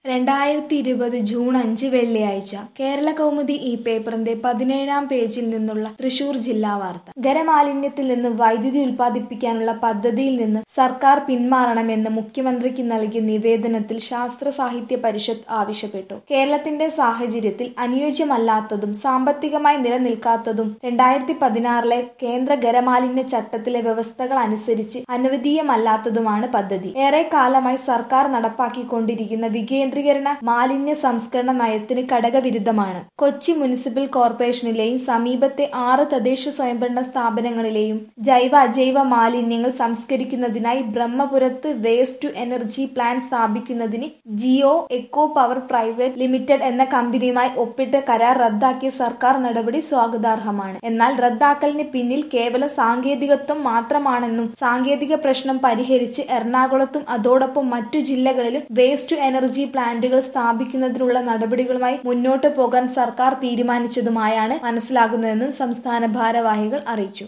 രണ്ടായിരത്തി ഇരുപത് ജൂൺ അഞ്ച് വെള്ളിയാഴ്ച കേരള കൗമുദി ഈ പേപ്പറിന്റെ പതിനേഴാം പേജിൽ നിന്നുള്ള തൃശൂർ ജില്ലാ വാർത്ത ഖരമാലിന്യത്തിൽ നിന്ന് വൈദ്യുതി ഉൽപ്പാദിപ്പിക്കാനുള്ള പദ്ധതിയിൽ നിന്ന് സർക്കാർ പിന്മാറണമെന്ന് മുഖ്യമന്ത്രിക്ക് നൽകിയ നിവേദനത്തിൽ ശാസ്ത്ര സാഹിത്യ പരിഷത്ത് ആവശ്യപ്പെട്ടു കേരളത്തിന്റെ സാഹചര്യത്തിൽ അനുയോജ്യമല്ലാത്തതും സാമ്പത്തികമായി നിലനിൽക്കാത്തതും രണ്ടായിരത്തി പതിനാറിലെ കേന്ദ്ര ഖരമാലിന്യ ചട്ടത്തിലെ വ്യവസ്ഥകൾ അനുസരിച്ച് അനുവദീയമല്ലാത്തതുമാണ് പദ്ധതി ഏറെ കാലമായി സർക്കാർ നടപ്പാക്കിക്കൊണ്ടിരിക്കുന്ന വികേന്ദ്രീകരണ മാലിന്യ സംസ്കരണ നയത്തിന് ഘടകവിരുദ്ധമാണ് കൊച്ചി മുനിസിപ്പൽ കോർപ്പറേഷനിലെയും സമീപത്തെ ആറ് തദ്ദേശ സ്വയംഭരണ സ്ഥാപനങ്ങളിലെയും ജൈവ അജൈവ മാലിന്യങ്ങൾ സംസ്കരിക്കുന്നതിനായി ബ്രഹ്മപുരത്ത് വേസ്റ്റ് ടു എനർജി പ്ലാന്റ് സ്ഥാപിക്കുന്നതിന് Geo Eco Power Private Limited എന്ന കമ്പനിയുമായി ഒപ്പിട്ട കരാർ റദ്ദാക്കിയ സർക്കാർ നടപടി സ്വാഗതാർഹമാണ് എന്നാൽ റദ്ദാക്കലിന് പിന്നിൽ കേവലം സാങ്കേതികത്വം മാത്രമാണെന്നും സാങ്കേതിക പ്രശ്നം പരിഹരിച്ച് എറണാകുളത്തും അതോടൊപ്പം മറ്റു ജില്ലകളിലും വേസ്റ്റ് ടു എനർജി പ്ലാന്റുകൾ സ്ഥാപിക്കുന്നതിനുള്ള നടപടികളുമായി മുന്നോട്ടു പോകാൻ സർക്കാർ തീരുമാനിച്ചതുമായാണ് മനസ്സിലാകുന്നതെന്നും സംസ്ഥാന ഭാരവാഹികൾ അറിയിച്ചു